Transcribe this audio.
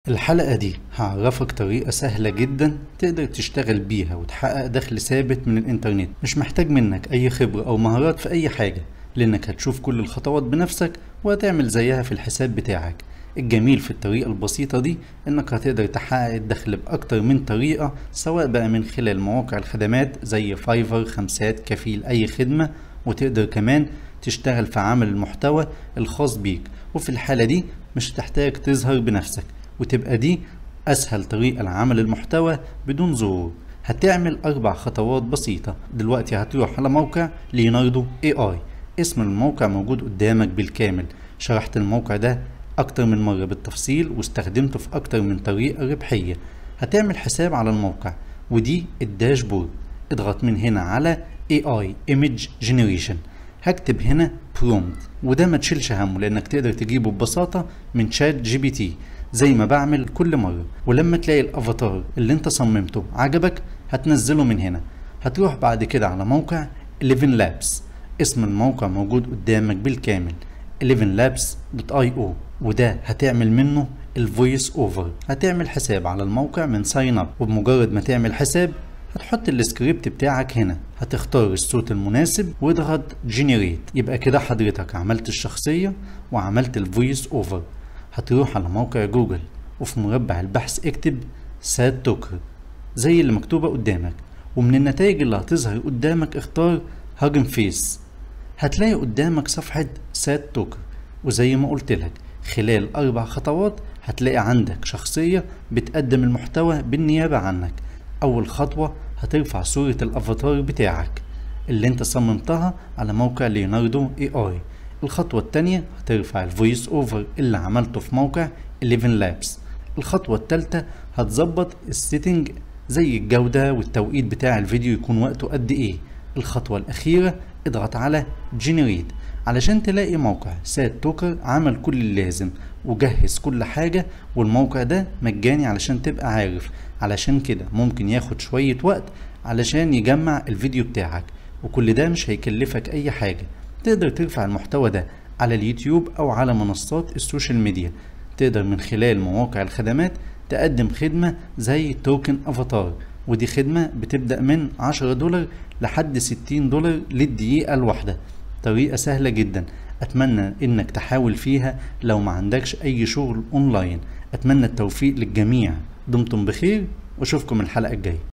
الحلقة دي هعرفك طريقة سهلة جدا تقدر تشتغل بيها وتحقق دخل ثابت من الإنترنت مش محتاج منك أي خبرة أو مهارات في أي حاجة لأنك هتشوف كل الخطوات بنفسك وهتعمل زيها في الحساب بتاعك الجميل في الطريقة البسيطة دي إنك هتقدر تحقق الدخل بأكتر من طريقة سواء بقى من خلال مواقع الخدمات زي فايفر خمسات كفيل أي خدمة وتقدر كمان تشتغل في عمل المحتوى الخاص بيك وفي الحالة دي مش هتحتاج تظهر بنفسك وتبقى دي أسهل طريقة لعمل المحتوى بدون ظهور هتعمل أربع خطوات بسيطة دلوقتي هتروح على موقع ليوناردو اي اي اسم الموقع موجود قدامك بالكامل شرحت الموقع ده أكتر من مرة بالتفصيل واستخدمته في أكتر من طريقة ربحية هتعمل حساب على الموقع ودي الداشبورد اضغط من هنا على AI Image Generation هكتب هنا برومت وده ما تشيلش همه لانك تقدر تجيبه ببساطة من شات جي بي تي زي ما بعمل كل مرة ولما تلاقي الافاتار اللي انت صممته عجبك هتنزله من هنا هتروح بعد كده على موقع 11 لابس اسم الموقع موجود قدامك بالكامل 11labs.io وده هتعمل منه الفويس اوفر هتعمل حساب على الموقع من ساين اب وبمجرد ما تعمل حساب هتحط السكريبت بتاعك هنا هتختار الصوت المناسب واضغط جنريت يبقى كده حضرتك عملت الشخصية وعملت الفويس اوفر هتروح على موقع جوجل وفي مربع البحث اكتب ساد توكر زي اللي مكتوبة قدامك ومن النتائج اللي هتظهر قدامك اختار هاجن فيس هتلاقي قدامك صفحة ساد توكر وزي ما قلت لك خلال أربع خطوات هتلاقي عندك شخصية بتقدم المحتوى بالنيابة عنك أول خطوة هترفع صورة الأفاتار بتاعك اللي انت صممتها على موقع ليوناردو اي اي الخطوة التانية هترفع الفويس اوفر اللي عملته في موقع 11 لابس الخطوة التالتة هتظبط السيتنج زي الجودة والتوقيت بتاع الفيديو يكون وقته قد ايه الخطوة الأخيرة اضغط على جنريت علشان تلاقي موقع سات توكر عمل كل اللازم وجهز كل حاجة والموقع ده مجاني علشان تبقى عارف علشان كده ممكن ياخد شوية وقت علشان يجمع الفيديو بتاعك وكل ده مش هيكلفك أي حاجة تقدر ترفع المحتوى ده على اليوتيوب أو على منصات السوشيال ميديا تقدر من خلال مواقع الخدمات تقدم خدمة زي توكن افاتار ودي خدمة بتبدأ من 10 دولار لحد 60 دولار للدقيقة الواحدة طريقة سهلة جدا أتمنى إنك تحاول فيها لو ما عندكش أي شغل أونلاين أتمنى التوفيق للجميع دمتم بخير وأشوفكم الحلقة الجاية